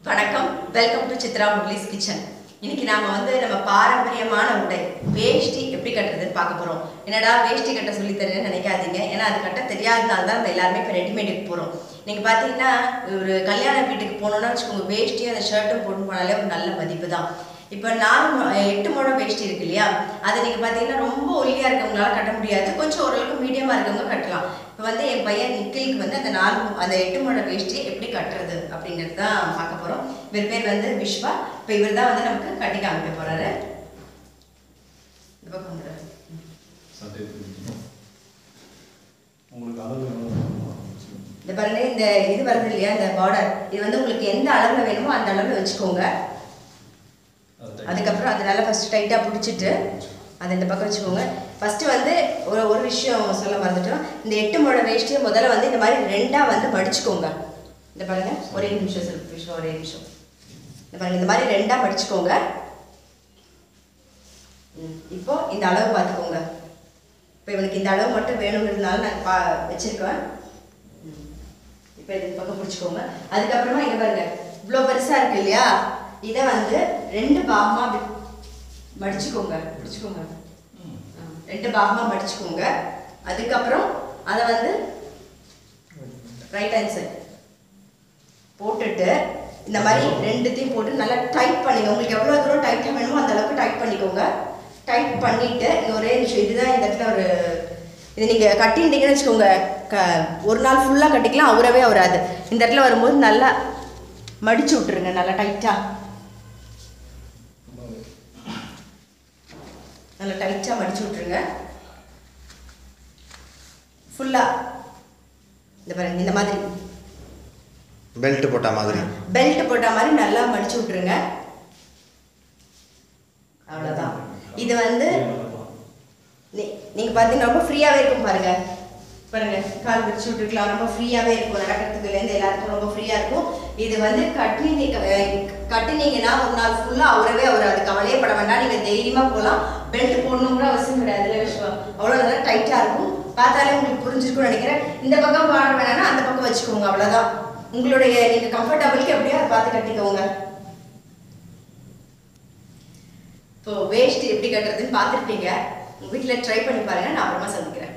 வணக்கம் welcome to Chitra முட்லிஸ் kitchen இன்னைக்கு நாம வந்து நம்ம பாரம்பரியமான உடை வேஷ்டி எப்படி கட்டுறதுன்னு பார்க்க போறோம் என்னடா வேஷ்டி கட்ட சொல்லி தரேன்னு நினைக்காதீங்க ஏன்னா அது கட்ட தெரியாதனால தான் நம்ம எல்லாருமே இப்போ ரெடிமேடுக்கு போறோம் நீங்க பாத்தீங்கன்னா ஒரு கல்யாண வீட்டுக்கு போனோம்னா வச்சுக்கோங்க வேஷ்டி அந்த ஷர்ட்டும் போட்டு போனாலே ஒரு நல்ல மதிப்பு தான் இப்போ நாலு மு- எட்டு முழம் வேஷ்டி இருக்கு இல்லையா அதை நீங்கள் பார்த்தீங்கன்னா ரொம்ப ஒல்லியாக இருக்கவங்களால கட்ட முடியாது கொஞ்சம் ஓரளவுக்கு மீடியமாக இருக்கவங்க கட்டலாம் இப்போ வந்து என் பையன் நிக்கிலுக்கு வந்து அந்த நாலு மு- அந்த எட்டு முழம் வேஷ்டி எப்படி கட்டுறது அப்படிங்கிறது தான் பார்க்க போகிறோம் இவர் பேர் வந்து விஸ்வா இப்போ இவர் தான் வந்து நமக்கு கட்டி காமிக்க போகிறாரு இந்த பக்கம் வந்துடுறாரு சட்டை பிடிக்கணும் உங்களுக்கு அளவு எவ்வளோ வேணுமோ அதை வச்சுக்கோங்க. இந்த பாருங்க இந்த இது வருது இல்லையா இந்த பார்டர் இது வந்து உங்களுக்கு எந்த அளவில் வேணுமோ அந்த அளவில் வச்சுக்கோங்க அதை டைட் அதுக்கப்புறம் அது நல்லா ஃபஸ்ட்டு டைட்டாக பிடிச்சிட்டு அதை இந்த பக்கம் வச்சுக்கோங்க ஃபஸ்ட்டு வந்து ஒரு ஒரு விஷயம் சொல்ல மறந்துட்டோம் இந்த எட்டு முழ வேஷ்டியை முதல்ல வந்து இந்த மாதிரி ரெண்டாக வந்து மடிச்சுக்கோங்க இந்த பாருங்க ஒரே நிமிஷம் சார் விஷயம் ஒரே நிமிஷம் இந்த பாருங்க இந்த மாதிரி ரெண்டாக மடிச்சுக்கோங்க ம், இப்போ இந்த அளவு பார்த்துக்கோங்க இப்போ இவனுக்கு இந்த அளவு மட்டும் வேணுங்கிறதுனால நான் பா வச்சிருக்கேன் ம். இப்போ இது இந்த பக்கம் பிடிச்சிக்கோங்க அதுக்கப்புறமா இங்கே பாருங்க இவ்வளோ பெருசாக இருக்கு இல்லையா இதை வந்து ரெண்டு பாகமாக அப்படி மடிச்சுக்கோங்க பிடிச்சிக்கோங்க ம். ஆ, ரெண்டு பாகமாக மடிச்சுக்கோங்க அதுக்கப்புறம் அதை வந்து ரைட் ஹேண்ட் சைட் போட்டுட்டு இந்த மாதிரி ரெண்டுத்தையும் போட்டு நல்லா டைட் பண்ணிங்க உங்களுக்கு எவ்வளோ தூரம் டைட்டாக வேணுமோ அந்த அளவுக்கு டைட் பண்ணிக்கோங்க டைட் பண்ணிட்டு இந்த ஒரே நிமிஷம் இதுதான் இந்த இடத்துல ஒரு இது நீங்கள் கட்டிட்டீங்கன்னு வச்சுக்கோங்க க ஒரு நாள் ஃபுல்லாக கட்டிக்கலாம் அவரவே வராது இந்த இடத்துல வரும்போது நல்லா மடிச்சு விட்டுருங்க நல்லா டைட்டாக ரொம்பவே. நல்லா டைட்டாக மடிச்சு விட்ருங்க ஃபுல்லாக இந்த பாருங்க இந்த மாதிரி பெல்ட் போட்ட மாதிரி பெல்ட் போட்ட மாதிரி நல்லா மடிச்சு விட்ருங்க அவ்வளோதான் இது வந்து நீ- நீங்க பார்த்தீங்கன்னா ரொம்ப ஃப்ரீயாவே இருக்கும் பாருங்க பாருங்க கால் வச்சு விட்டுருக்கலாம் ரொம்ப ஃப்ரீயாவே இருக்கும் நடக்கிறதுக்குலேருந்து எல்லாருக்கும் ரொம்ப ஃப்ரீயா இருக்கும் இது வந்து கட்டினி கட்டினீங்கன்னா ஒரு நாள் ஃபுல்லா அவரவே அவர் அது கவலையே பட வேண்டாம் நீங்க தைரியமா போகலாம் பெல்ட் போடணுங்கிற அவசியம் கிடையாது இல்லை விஷயம் அவ்வளோ நல்லா டைட்டா இருக்கும் பார்த்தாலே உங்களுக்கு புரிஞ்சிருக்கும்னு நினைக்கிறேன் இந்த பக்கம் பாட வேணாம்னா அந்த பக்கம் வச்சுக்கோங்க அவ்வளவுதான் உங்களுடைய நீங்க கம்ஃபர்டபுளுக்கு எப்படியோ அதை பார்த்து கட்டிக்கோங்க இப்போ வேஷ்டி எப்படி கட்டுறதுன்னு பார்த்துருப்பீங்க உங்க வீட்டில் ட்ரை பண்ணி பாருங்க நான் அப்புறமா சந்திக்கிறேன்